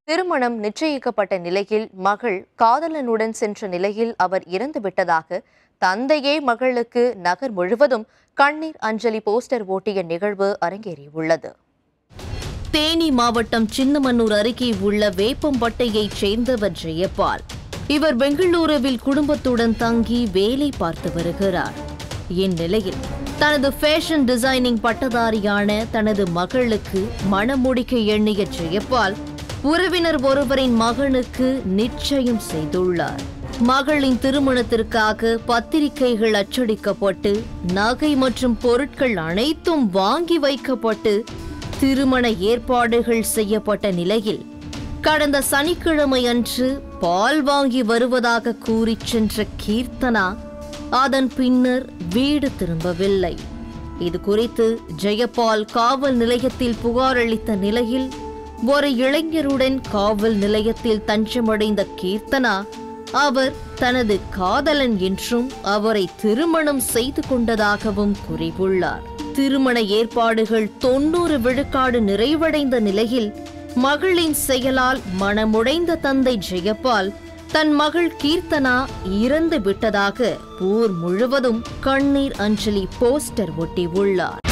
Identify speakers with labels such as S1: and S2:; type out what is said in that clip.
S1: திருமணம் நிச்சயிக்கப்பட்ட நிலையில் மகள் காதலனுடன் சென்ற நிலையில் அவர் இறந்து விட்டதாக தந்தையே மகளுக்கு நகர் முழுவதும் கண்ணீர் அஞ்சலி போஸ்டர் ஓட்டிய நிகழ்வு அரங்கேறியுள்ளது
S2: தேனி மாவட்டம் சின்னமன்னூர் அருகே உள்ள வேப்பம்பட்டையைச் சேர்ந்தவர் ஜெயபால் இவர் பெங்களூருவில் குடும்பத்துடன் தங்கி வேலை பார்த்து வருகிறார் இந்நிலையில் தனது ஃபேஷன் டிசைனிங் பட்டதாரியான தனது மகளுக்கு மணமுடிக்க எண்ணிய ஜெயபால் உறவினர் ஒருவரின் மகனுக்கு நிச்சயம் செய்துள்ளார் மகளின் திருமணத்திற்காக பத்திரிகைகள் அச்சடிக்கப்பட்டு நகை மற்றும் பொருட்கள் அனைத்தும் வாங்கி வைக்கப்பட்டு திருமண ஏற்பாடுகள் செய்யப்பட்ட நிலையில் கடந்த சனிக்கிழமை அன்று பால் வாங்கி வருவதாக கூறிச் சென்ற கீர்த்தனா அதன் பின்னர் வீடு திரும்பவில்லை இது குறித்து ஜெயபால் காவல் நிலையத்தில் புகார் அளித்த நிலையில் ஒரு இளைஞருடன் காவல் நிலையத்தில் தஞ்சமடைந்த கீர்த்தனா அவர் தனது காதலன் என்றும் அவரை திருமணம் செய்து கொண்டதாகவும் கூறியுள்ளார் திருமண ஏற்பாடுகள் தொண்ணூறு விழுக்காடு நிறைவடைந்த நிலையில் மகளின் செயலால் மனமுடைந்த தந்தை ஜெயபால் தன் மகள் கீர்த்தனா இறந்து விட்டதாக ஊர் முழுவதும் கண்ணீர் அஞ்சலி போஸ்டர் ஒட்டியுள்ளார்